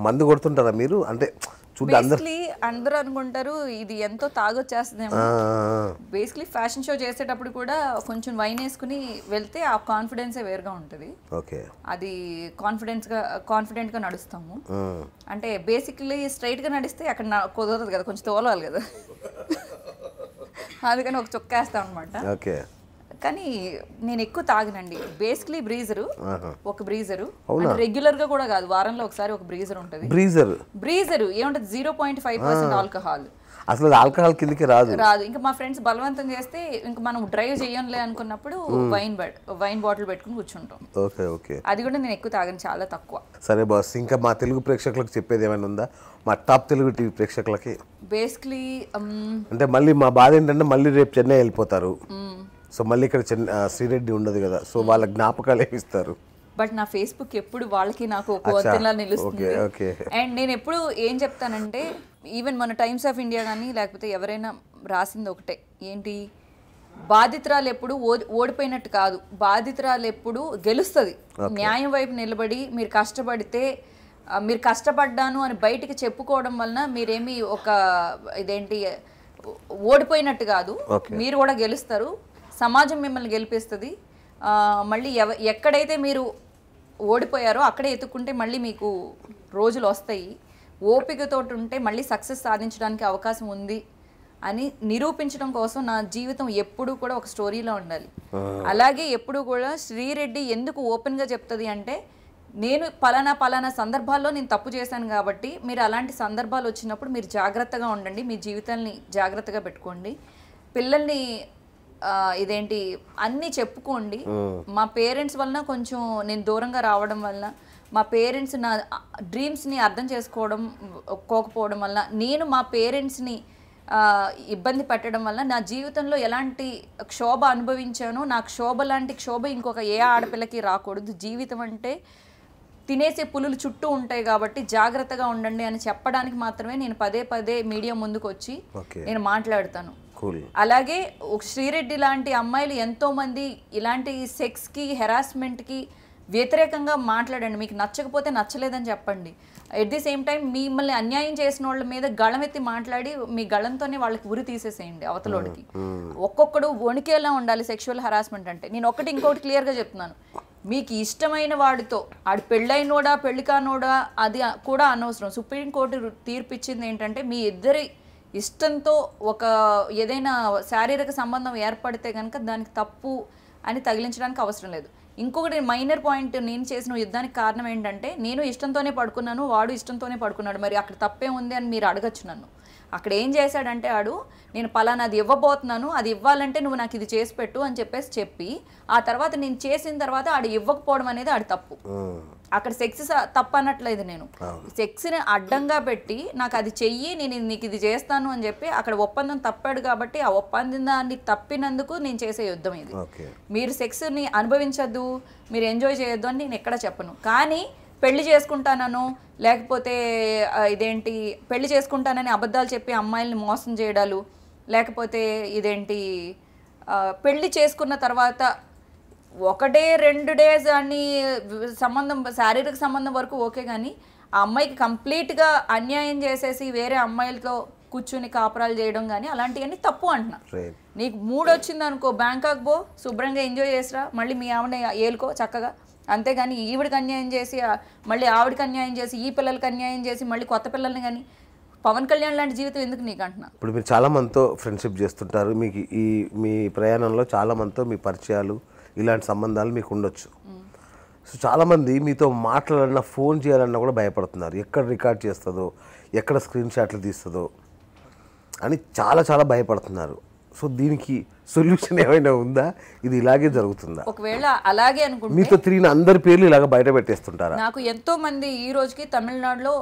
మందు కొడుతుంటారా మీరు అంటే చూడండి అందరు బేసిక్లీ అందరూ అనుకుంటారు ఇది ఎంతో తాగొచ్చేస్తుందేమో ఆ, బేసిక్లీ ఫ్యాషన్ షో చేసేటప్పుడు కూడా కొంచెం వైన్ వేసుకుని వెళ్తే ఆ కాన్ఫిడెన్సే వేరుగా ఉంటుంది ఓకే అది కాన్ఫిడెన్స్గా కాన్ఫిడెంట్గా నడుస్తాము ఉమ్, అంటే బేసిక్లీ స్ట్రైట్గా నడిస్తే అక్కడ నా- కుదరదు కదా కొంచెం తోలాలి కదా అందుకని ఒక చొక్కేస్తాం అనమాట ఓకే కానీ నేను ఎక్కువ తాగనండి బేసిక్లీ బ్రీజరు ఆహా. ఒక బ్రీజరు రెగ్యులర్ గా కూడా కాదు వారంలో ఒకసారి ఒక బ్రీజర్ ఉంటుంది బ్రీజర్ బ్రీజరు ఏముంటుంది zero point five percent alcohol అసలు అది ఆల్కహాల్ కిందకి రాదు రాదు ఇంకా మా ఫ్రెండ్స్ బలవంతం చేస్తే ఇంకా మనం డ్రైవ్ చేయంలే అనుకున్నప్పుడు వైన్ బెడ్ వైన్ బాటిల్ పెట్టుకుని కూర్చుంటాం ఓకే ఓకే అది కూడా నేను ఎక్కువ తాగను చాలా తక్కువ సరే బాస్ ఇంకా మా తెలుగు ప్రేక్షకులకు చెప్పేది ఏమైనా ఉందా మా టాప్ తెలుగు టీవీ ప్రేక్షకులకి బేసిక్లీ అంటే మళ్ళీ మా బాధ ఏంటంటే మళ్ళీ రేపు చెన్నై వెళ్ళిపోతారు సో మళ్ళీ ఇక్కడ చెన్నై ఆ, శ్రీరెడ్డి ఉండదు కదా సో వాళ్ళ జ్ఞాపకాలు ఏమి ఇస్తారు బట్ నా ఫేస్బుక్ ఎప్పుడు వాళ్ళకి నాకు ఒక వంతెనలా నిలుస్తుంది ఓకే ఓకే అండ్ నేను ఎప్పుడు ఏం చెప్తానంటే ఈవెన్ మన టైమ్స్ ఆఫ్ ఇండియా కానీ లేకపోతే ఎవరైనా రాసింది ఒకటే ఏంటి బాధితురాలు ఎప్పుడు ఓడి ఓడిపోయినట్టు కాదు బాధితురాలు ఎప్పుడు గెలుస్తుంది న్యాయం వైపు నిలబడి మీరు కష్టపడితే ఆ, మీరు కష్టపడ్డాను అని బయటికి చెప్పుకోవడం వలన మీరేమి ఒక ఇదేంటి ఓడిపోయినట్టు కాదు మీరు కూడా గెలుస్తారు సమాజం మిమ్మల్ని గెలిపిస్తుంది ఆ, మళ్ళీ ఎవ ఎక్కడైతే మీరు ఓడిపోయారో అక్కడే ఎత్తుక్కుంటే మళ్ళీ మీకు రోజులు వస్తాయి ఓపికతో ఉంటే మళ్ళీ సక్సెస్ సాధించడానికి అవకాశం ఉంది అని నిరూపించడం కోసం నా జీవితం ఎప్పుడూ కూడా ఒక స్టోరీలో ఉండాలి అలాగే ఎప్పుడూ కూడా శ్రీరెడ్డి ఎందుకు ఓపెన్గా చెప్తుంది అంటే నేను పలానా పలానా సందర్భాల్లో నేను తప్పు చేశాను కాబట్టి మీరు అలాంటి సందర్భాలు వచ్చినప్పుడు మీరు జాగ్రత్తగా ఉండండి మీ జీవితాన్ని జాగ్రత్తగా పెట్టుకోండి పిల్లల్ని ఆ, ఇదేంటి అన్నీ చెప్పుకోండి మా పేరెంట్స్ వలన కొంచెం నేను దూరంగా రావడం వలన మా పేరెంట్స్ నా డ్రీమ్స్ని అర్థం చేసుకోవడం ఒక్కోకపోవడం వల్ల నేను మా పేరెంట్స్ని ఇబ్బంది పెట్టడం వల్ల నా జీవితంలో ఎలాంటి క్షోభ అనుభవించానో నా క్షోభ లాంటి క్షోభ ఇంకొక ఏ ఆడపిల్లకి రాకూడదు జీవితం అంటే తినేసే పులులు చుట్టూ ఉంటాయి కాబట్టి జాగ్రత్తగా ఉండండి అని చెప్పడానికి మాత్రమే నేను పదే పదే మీడియా ముందుకు వచ్చి ఓకే నేను మాట్లాడతాను కూల్ అలాగే ఒక శ్రీరెడ్డి లాంటి అమ్మాయిలు ఎంతో మంది ఇలాంటి సెక్స్కి హెరాస్మెంట్కి వ్యతిరేకంగా మాట్లాడండి మీకు నచ్చకపోతే నచ్చలేదని చెప్పండి ఎట్ ది సేమ్ టైం మిమ్మల్ని అన్యాయం చేసిన వాళ్ళ మీద గళమెత్తి మాట్లాడి మీ గళంతోనే వాళ్ళకి ఉరి తీసేసేయండి అవతలోడికి ఒక్కొక్కడు వణికేలా ఉండాలి సెక్షువల్ హరాస్మెంట్ అంటే నేను ఒకటి ఇంకొకటి క్లియర్గా చెప్తున్నాను మీకు ఇష్టమైన వాడితో ఆడు పెళ్ళైనోడా పెళ్లి కానోడా అది కూడా అనవసరం సుప్రీంకోర్టు తీర్పు ఇచ్చింది ఏంటంటే మీ ఇద్దరి ఇష్టంతో ఒక ఏదైనా శారీరక సంబంధం ఏర్పడితే కనుక దానికి తప్పు అని తగిలించడానికి అవసరం లేదు ఇంకొకటి మైనర్ పాయింట్ నేను చేసిన యుద్ధానికి కారణం ఏంటంటే నేను ఇష్టంతోనే పడుకున్నాను వాడు ఇష్టంతోనే పడుకున్నాడు మరి అక్కడ తప్పే ఉంది అని మీరు అడగచ్చు నన్ను అక్కడ ఏం చేశాడంటే ఆడు నేను పలానా అది ఇవ్వబోతున్నాను అది ఇవ్వాలంటే నువ్వు నాకు ఇది చేసి పెట్టు అని చెప్పేసి చెప్పి ఆ తర్వాత నేను చేసిన తర్వాత ఆడు ఇవ్వకపోవడం అనేది ఆడి తప్పు అక్కడ సెక్స్ తప్పు అనట్లేదు నేను సెక్స్ని అడ్డంగా పెట్టి నాకు అది చెయ్యి నేను ఇది- నీకు ఇది చేస్తాను అని చెప్పి అక్కడ ఒప్పందం తప్పాడు కాబట్టి ఆ ఒప్పందాన్ని తప్పినందుకు నేను చేసే యుద్ధం ఇది ఓకే మీరు సెక్స్ని అనుభవించద్దు మీరు ఎంజాయ్ చేయొద్దు అని నేను ఎక్కడ చెప్పను కానీ పెళ్లి చేసుకుంటానను లేకపోతే ఆ, ఇదేంటి పెళ్లి చేసుకుంటానని అబద్ధాలు చెప్పి అమ్మాయిల్ని మోసం చేయడాలు లేకపోతే ఇదేంటి ఆ, పెళ్లి చేసుకున్న తర్వాత ఒకటే రెండు డేస్ అని సంబంధం శారీరక సంబంధం వరకు ఓకే కానీ ఆ అమ్మాయికి కంప్లీట్గా అన్యాయం చేసేసి వేరే అమ్మాయిలతో కూర్చుని కాపురాలు చేయడం కానీ అలాంటివన్నీ తప్పు అంటున్నా రైట్ నీకు మూడు వచ్చింది అనుకో బ్యాంకాక్ పో శుభ్రంగా ఎంజాయ్ చేసిరా మళ్ళీ మీ ఆవిడ ఏలుకో చక్కగా అంతేగాని ఈవిడికి అన్యాయం చేసి ఆ, మళ్ళీ ఆవిడకి అన్యాయం చేసి ఈ పిల్లలకి అన్యాయం చేసి మళ్ళీ కొత్త పిల్లల్ని కానీ పవన్ కళ్యాణ్ లాంటి జీవితం ఎందుకు నీకు అంటున్నా ఇప్పుడు మీరు చాలా మందితో ఫ్రెండ్షిప్ చేస్తుంటారు మీకు ఈ మీ ప్రయాణంలో చాలా మందితో మీ పరిచయాలు ఇలాంటి సంబంధాలు మీకు ఉండొచ్చు సో చాలామంది మీతో మాట్లాడాలన్నా ఫోన్ చేయాలన్నా కూడా భయపడుతున్నారు ఎక్కడ రికార్డ్ చేస్తుందో ఎక్కడ స్క్రీన్ షాట్లు తీస్తుందో అని చాలా చాలా భయపడుతున్నారు సో దీనికి సొల్యూషన్ ఏమైనా ఉందా ఇది ఇలాగే జరుగుతుందా ఒకవేళ అలాగే అనుకుంటే మీతో తిరిగిన అందరి పేర్లు ఇలాగ బయట పెట్టేస్తుంటారా నాకు ఎంతో మంది ఈ రోజుకి తమిళనాడులో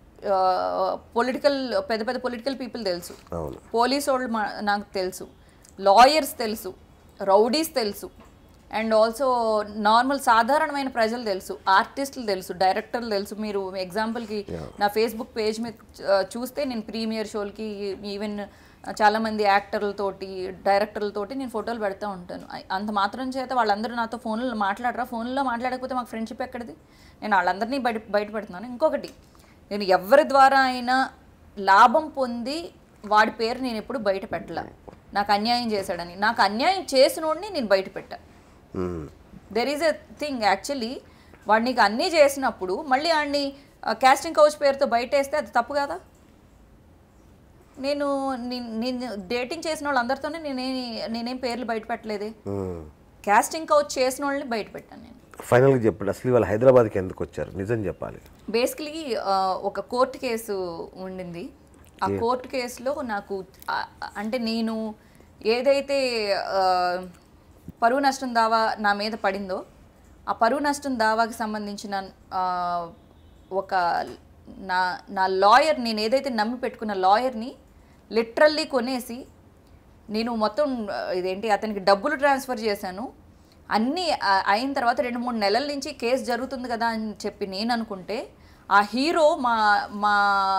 పొలిటికల్ పెద్ద పెద్ద పొలిటికల్ పీపుల్ తెలుసు అవును పోలీస్ వాళ్ళు మా- నాకు తెలుసు లాయర్స్ తెలుసు రౌడీస్ తెలుసు అండ్ ఆల్సో నార్మల్ సాధారణమైన ప్రజలు తెలుసు ఆర్టిస్టులు తెలుసు డైరెక్టర్లు తెలుసు మీరు ఎగ్జాంపుల్కి నా ఫేస్బుక్ పేజ్ మీద ఆ, చూస్తే నేను ప్రీమియర్ షోలకి ఈవెన్ చాలామంది యాక్టర్లతోటి డైరెక్టర్లతోటి నేను ఫోటోలు పెడతా ఉంటాను అ- అంత మాత్రం చేత వాళ్ళందరూ నాతో ఫోన్లో మాట్లాడరా ఫోన్లో మాట్లాడకపోతే మాకు ఫ్రెండ్షిప్ ఎక్కడిది నేను వాళ్ళందరినీ బయట బయట పెడుతున్నాను ఇంకొకటి నేను ఎవరి ద్వారా అయినా లాభం పొంది వాడి పేరు నేను ఎప్పుడు బయట పెట్టలే నాకు అన్యాయం చేశాడని నాకు అన్యాయం చేసినోడిని నేను బయట పెట్టా hmm. There is a thing actually వాడు నీకు అన్నీ చేసినప్పుడు మళ్ళీ వాడిని క్యాస్టింగ్ కౌచ్ పేరుతో బయట వేస్తే అది తప్పు కదా నేను నీ- నేను డేటింగ్ చేసిన వాళ్ళందరితోనే నేనే నేనేం పేర్లు బయట పెట్టలేదే మ్మ్. క్యాస్టింగ్ కౌచ్ చేసిన వాళ్ళని బయట పెట్టాను నేను ఫైనల్గా చెప్పండి అసలు ఇవాళ హైదరాబాద్కి ఎందుకు వచ్చారు నిజం చెప్పాలి బేసికలీ ఒక కోర్టు కేసు ఉండింది ఆ కోర్టు కేసులో నాకు ఆ, అంటే నేను ఏదైతే ఆ, పరువు నష్టం దావా నా మీద పడిందో ఆ పరువు నష్టం దావాకి సంబంధించిన ఆ, ఒక నా నా లాయర్ నేను ఏదైతే నమ్మి పెట్టుకున్న లాయర్ని లిటరల్లీ కొనేసి నేను మొత్తం ఆ, ఇదేంటి అతనికి డబ్బులు ట్రాన్స్ఫర్ చేశాను అన్నీ ఆ- అయిన తర్వాత రెండు మూడు నెలల నుంచి కేసు జరుగుతుంది కదా అని చెప్పి నేను అనుకుంటే ఆ హీరో మా మా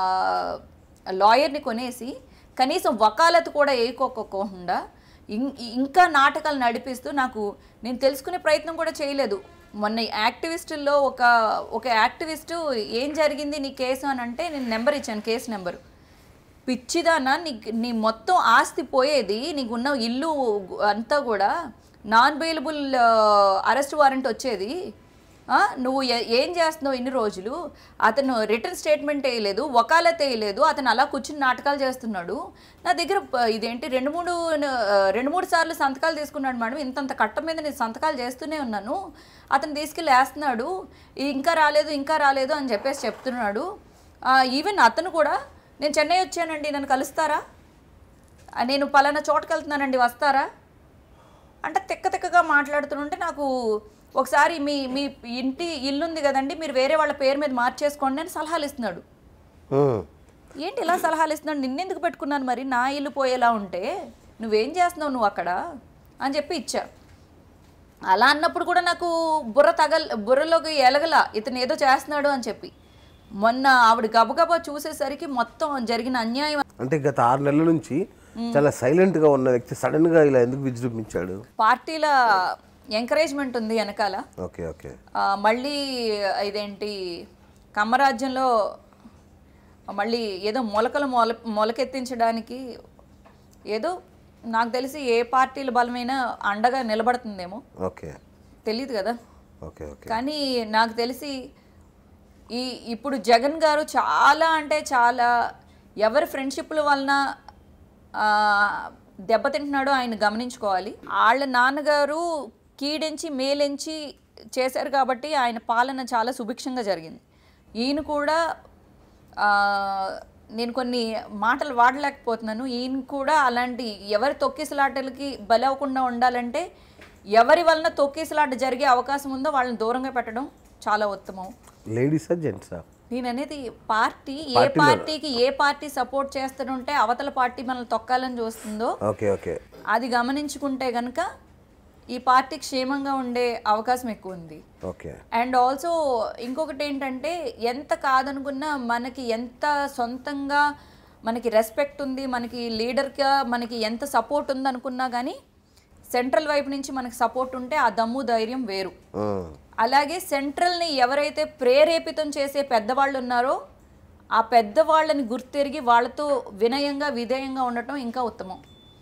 లాయర్ని కొనేసి కనీసం వకాలత్ కూడా వేయకోకుండా ఇం- ఇంకా నాటకాలు నడిపిస్తూ నాకు నేను తెలుసుకునే ప్రయత్నం కూడా చేయలేదు మొన్న యాక్టివిస్టుల్లో ఒక ఒక యాక్టివిస్టు ఏం జరిగింది నీ కేసు అని అంటే నేను నెంబర్ ఇచ్చాను కేసు నెంబరు పిచ్చిదానా నీ నీ మొత్తం ఆస్తి పోయేది నీకున్న ఇల్లు అంతా కూడా నాన్ బెయిలబుల్ అరెస్ట్ వారెంట్ వచ్చేది ఆ, నువ్వు ఏ- ఏం చేస్తున్నావు ఇన్ని రోజులు అతను రిటర్న్ స్టేట్మెంట్ వేయలేదు వకాలత్ వేయలేదు అతను అలా కూర్చుని నాటకాలు చేస్తున్నాడు నా దగ్గర ప- ఇదేంటి రెండు మూడు ఆ, రెండు మూడు సార్లు సంతకాలు తీసుకున్నాడు మేడం ఇంతంత కట్ట మీద నేను సంతకాలు చేస్తూనే ఉన్నాను అతను తీసుకెళ్ళి వేస్తున్నాడు ఇంకా రాలేదు ఇంకా రాలేదు అని చెప్పేసి చెప్తున్నాడు ఈవెన్ అతను కూడా నేను చెన్నై వచ్చానండి నన్ను కలుస్తారా ఆ, నేను పలానా చోటుకి వెళ్తున్నానండి వస్తారా అంటే తిక్క తిక్కగా మాట్లాడుతుంటే నాకు ఒకసారి మీ మీ ఇంటి ఇల్లు ఉంది కదండి మీరు వేరే వాళ్ళ పేరు మీద మార్చేసుకోండి అని సలహాలు ఇస్తున్నాడు మ్మ్. ఏంటి ఇలా సలహాలు ఇస్తున్నాడు నిన్నెందుకు పెట్టుకున్నాను మరి నా ఇల్లు పోయేలా ఉంటే నువ్వేం చేస్తున్నావు నువ్వు అక్కడ అని చెప్పి ఇచ్చా అలా అన్నప్పుడు కూడా నాకు బుర్ర తగల్ బుర్రలోకి ఎలగల ఇతను ఏదో చేస్తున్నాడు అని చెప్పి మొన్న ఆవిడ గబగబా చూసేసరికి మొత్తం జరిగిన అన్యాయం అంటే గత ఆరు నెలల నుంచి చాలా సైలెంట్గా ఉన్న వ్యక్తి సడన్గా ఇలా ఎందుకు విజృంభించాడు పార్టీల ఎంకరేజ్మెంట్ ఉంది వెనకాల ఓకే ఓకే ఆ, మళ్ళీ ఇదేంటి కమ్మరాజ్యంలో మళ్ళీ ఏదో మొలకలు మొల మొలకెత్తించడానికి ఏదో నాకు తెలిసి ఏ పార్టీల బలమైనా అండగా నిలబడుతుందేమో ఓకే తెలియదు కదా ఓకే ఓకే కానీ నాకు తెలిసి ఈ ఇప్పుడు జగన్ గారు చాలా అంటే చాలా ఎవరి ఫ్రెండ్షిప్ల వలన ఆ, దెబ్బతింటున్నాడో ఆయన గమనించుకోవాలి వాళ్ళ నాన్నగారు కీడెంచి మేలెంచి చేశారు కాబట్టి ఆయన పాలన చాలా సుభిక్షంగా జరిగింది ఈయన కూడా ఆ, నేను కొన్ని మాటలు వాడలేకపోతున్నాను ఈయన కూడా అలాంటి ఎవరి తొక్కిసలాటలకి బలవకుండా ఉండాలంటే ఎవరి వలన తొక్కిసలాట జరిగే అవకాశం ఉందో వాళ్ళని దూరంగా పెట్టడం చాలా ఉత్తమం లేడీసా జెంట్సా నేను అనేది పార్టీ ఏ పార్టీకి ఏ పార్టీ సపోర్ట్ చేస్తుంటే అవతల పార్టీ మనల్ని తొక్కాలని చూస్తుందో ఓకే ఓకే అది గమనించుకుంటే కనుక ఈ పార్టీ క్షేమంగా ఉండే అవకాశం ఎక్కువ ఉంది ఓకే అండ్ ఆల్సో ఇంకొకటి ఏంటంటే ఎంత కాదనుకున్నా మనకి ఎంత సొంతంగా మనకి రెస్పెక్ట్ ఉంది మనకి లీడర్గా మనకి ఎంత సపోర్ట్ ఉంది అనుకున్నా కానీ సెంట్రల్ వైపు నుంచి మనకి సపోర్ట్ ఉంటే ఆ దమ్ము ధైర్యం వేరు మ్మ్. అలాగే సెంట్రల్ని ఎవరైతే ప్రేరేపితం చేసే పెద్దవాళ్ళు ఉన్నారో ఆ పెద్దవాళ్ళని గుర్తెరిగి వాళ్ళతో వినయంగా విధేయంగా ఉండటం ఇంకా ఉత్తమం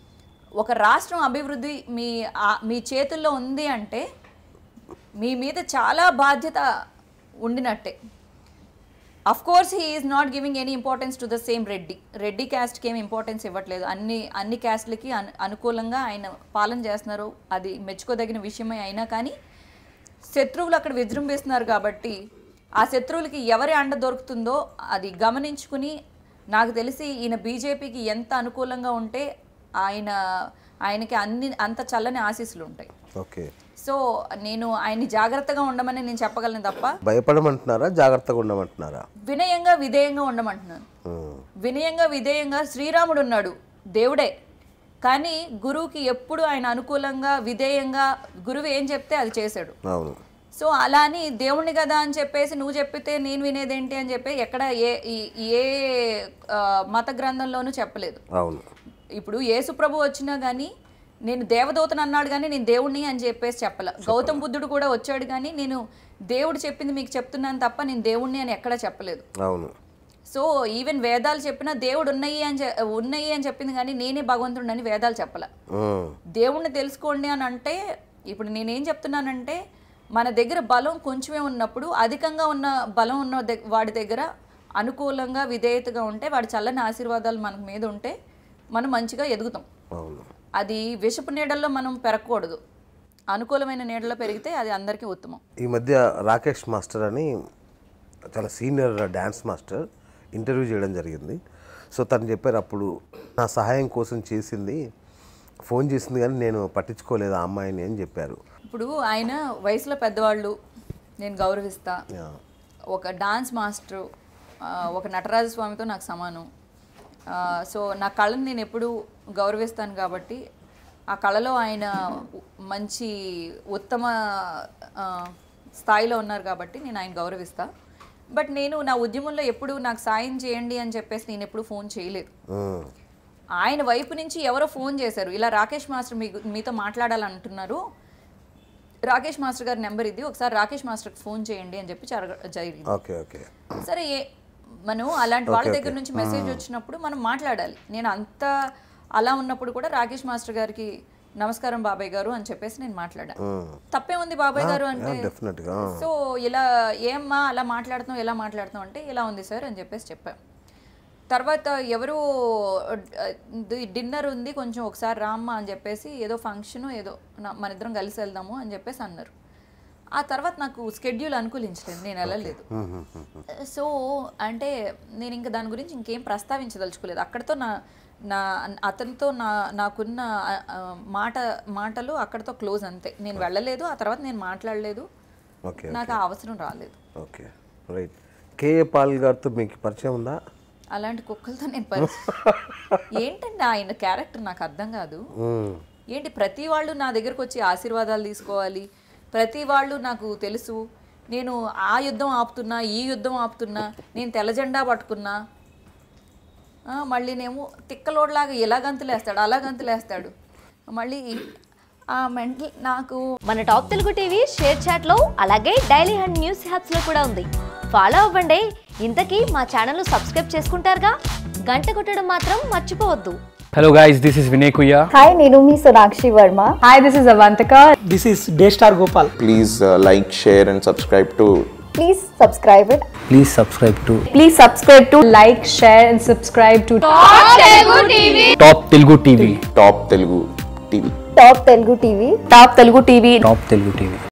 ఒక రాష్ట్రం అభివృద్ధి మీ ఆ- మీ చేతుల్లో ఉంది అంటే మీ మీద చాలా బాధ్యత ఉండినట్టే of course he is not giving any importance to the same Reddy Reddy క్యాస్ట్కి ఏమి ఇంపార్టెన్స్ ఇవ్వట్లేదు అన్ని అన్ని క్యాస్ట్లకి అను అనుకూలంగా ఆయన పాలన చేస్తున్నారు అది మెచ్చుకోదగిన విషయమే అయినా కానీ శత్రువులు అక్కడ విజృంభిస్తున్నారు కాబట్టి ఆ శత్రువులకి ఎవరి అండ దొరుకుతుందో అది గమనించుకుని నాకు తెలిసి ఈయన బీజేపీకి ఎంత అనుకూలంగా ఉంటే ఆయన ఆయనకి అన్ని అంత చల్లని ఆశీస్సులు ఉంటాయి ఓకే సో నేను ఆయన్ని జాగ్రత్తగా ఉండమని నేను చెప్పగలను తప్ప భయపడమంటున్నారా జాగ్రత్తగా ఉండమంటున్నారా వినయంగా విధేయంగా ఉండమంటున్నాను మ్మ్. వినయంగా విధేయంగా శ్రీరాముడు ఉన్నాడు దేవుడే కానీ గురువుకి ఎప్పుడు ఆయన అనుకూలంగా విధేయంగా గురువు ఏం చెప్తే అది చేశాడు అవును సో అలా అని దేవుణ్ణి కదా అని చెప్పేసి నువ్వు చెప్పితే నేను వినేదేంటి అని చెప్పి ఎక్కడ ఏ ఈ- ఏ ఆ, మత గ్రంథంలోనూ చెప్పలేదు అవును ఇప్పుడు యేసు ప్రభు వచ్చినా కానీ నేను దేవదూతను అన్నాడు కానీ నేను దేవుణ్ణి అని చెప్పేసి చెప్పల గౌతమ్ బుద్ధుడు కూడా వచ్చాడు కానీ నేను దేవుడు చెప్పింది మీకు చెప్తున్నాను తప్ప నేను దేవుణ్ణి అని ఎక్కడా చెప్పలేదు అవును సో ఈవెన్ వేదాలు చెప్పినా దేవుడు ఉన్నాయి అని చె- ఉన్నాయి అని చెప్పింది కానీ నేనే భగవంతుడిని వేదాలు చెప్పలే ఉమ్, దేవుణ్ణి తెలుసుకోండి అని అంటే ఇప్పుడు నేనేం చెప్తున్నానంటే మన దగ్గర బలం కొంచెమే ఉన్నప్పుడు అధికంగా ఉన్న బలం ఉన్న దగ్- వాడి దగ్గర అనుకూలంగా విధేయతగా ఉంటే వాడి చల్లని ఆశీర్వాదాలు మనకు మీద ఉంటే మనం మంచిగా ఎదుగుతాం అవును అది విషపు నీడల్లో మనం పెరగకూడదు అనుకూలమైన నీడలో పెరిగితే అది అందరికీ ఉత్తమం ఈ మధ్య రాకేష్ మాస్టర్ అని చాలా సీనియర్ డ్యాన్స్ మాస్టర్ ఇంటర్వ్యూ చేయడం జరిగింది సో తను చెప్పారు అప్పుడు నా సహాయం కోసం చేసింది ఫోన్ చేసింది కానీ నేను పట్టించుకోలేదు ఆ అమ్మాయిని అని చెప్పారు ఇప్పుడు ఆయన వయసులో పెద్దవాళ్ళు నేను గౌరవిస్తా యా. ఒక డాన్స్ మాస్టరు ఆ, ఒక నటరాజస్వామితో నాకు సమానం ఆ, సో నా కళని నేను ఎప్పుడు గౌరవిస్తాను కాబట్టి ఆ కళలో ఆయన ఉ- మంచి ఉత్తమ ఆ, స్థాయిలో ఉన్నారు కాబట్టి నేను ఆయన గౌరవిస్తా బట్ నేను నా ఉద్యమంలో ఎప్పుడు నాకు సాయం చేయండి అని చెప్పేసి నేను ఎప్పుడు ఫోన్ చేయలేదు ఉమ్, ఆయన వైపు నుంచి ఎవరో ఫోన్ చేశారు ఇలా రాకేష్ మాస్టర్ మీకు మీతో మాట్లాడాలంటున్నారు రాకేష్ మాస్టర్ గారి నెంబర్ ఇది ఒకసారి రాకేష్ మాస్టర్కి ఫోన్ చేయండి అని చెప్పి జరగ- జరిగింది ఓకే ఓకే సరే ఏ మనం అలాంటి వాళ్ళ దగ్గర నుంచి మెసేజ్ వచ్చినప్పుడు మనం మాట్లాడాలి నేను అంత అలా ఉన్నప్పుడు కూడా రాకేష్ మాస్టర్ గారికి నమస్కారం బాబాయ్ గారు అని చెప్పేసి నేను మాట్లాడా తప్పే ఉంది బాబాయ్ గారు అంటే డెఫినెట్గా సో ఇలా ఏమ్మా అలా మాట్లాడుతున్నావు ఎలా మాట్లాడుతున్నావు అంటే ఇలా ఉంది సార్ అని చెప్పేసి చెప్పాం తర్వాత ఎవరు డిన్నర్ ఉంది కొంచెం ఒకసారి రామ్మా అని చెప్పేసి ఏదో ఫంక్షన్ ఏదో నా- మన ఇద్దరం కలిసి వెళ్దాము అని చెప్పేసి అన్నారు ఆ తర్వాత నాకు స్కెడ్యూల్ అనుకూలించలేదు నేను వెళ్ళలేదు సో అంటే నేను ఇంకా దాని గురించి ఇంకేం ప్రస్తావించదలుచుకోలేదు అక్కడితో నా నా అతనితో నా నాకున్న ఆ, ఆ, మాట మాటలు అక్కడితో క్లోజ్ అంతే నేను వెళ్ళలేదు ఆ తర్వాత నేను మాట్లాడలేదు ఓకే నాకు ఆ అవసరం రాలేదు ఓకే రైట్ కేఏ పాల్ గారితో మీకు పరిచయం ఉందా అలాంటి కుక్కలతో నేను పరిచయం ఏంటండి ఆయన క్యారెక్టర్ నాకు అర్థం కాదు ఉమ్, ఏంటి ప్రతి వాళ్ళు నా దగ్గరకు వచ్చి ఆశీర్వాదాలు తీసుకోవాలి ప్రతి వాళ్ళు నాకు తెలుసు నేను ఆ యుద్ధం ఆపుతున్నా ఈ యుద్ధం ఆపుతున్నా నేను తెల్ల జెండా పట్టుకున్నా ఆ, మళ్ళీనేమో తిక్కలోడ్లాగా ఇలా గంతులేస్తాడు అలా గంతులేస్తాడు మళ్ళీ ఆ మెంటల్ నాకు మన top Telugu TV share chat లో అలాగే డైలీ హండ్ న్యూస్ హ్యాప్స్ లో కూడా ఉంది ఫాలో అవ్వండి ఇంతకీ మా ఛానల్ సబ్స్క్రైబ్ చేసుకుంటారుగా గంట కొట్టడం మాత్రం మర్చిపోవద్దు Hello guys, this is Vinay Kuya. Hi నేను మీ Sonakshi Varma Hi, this is Avantika. This is Daystar Gopal. please uh, like, share, and subscribe to please subscribe it Please subscribe to Please subscribe to like, share, and subscribe to Top Telugu TV. Top Telugu TV. Top Telugu TV Top Telugu TV. Top Telugu TV.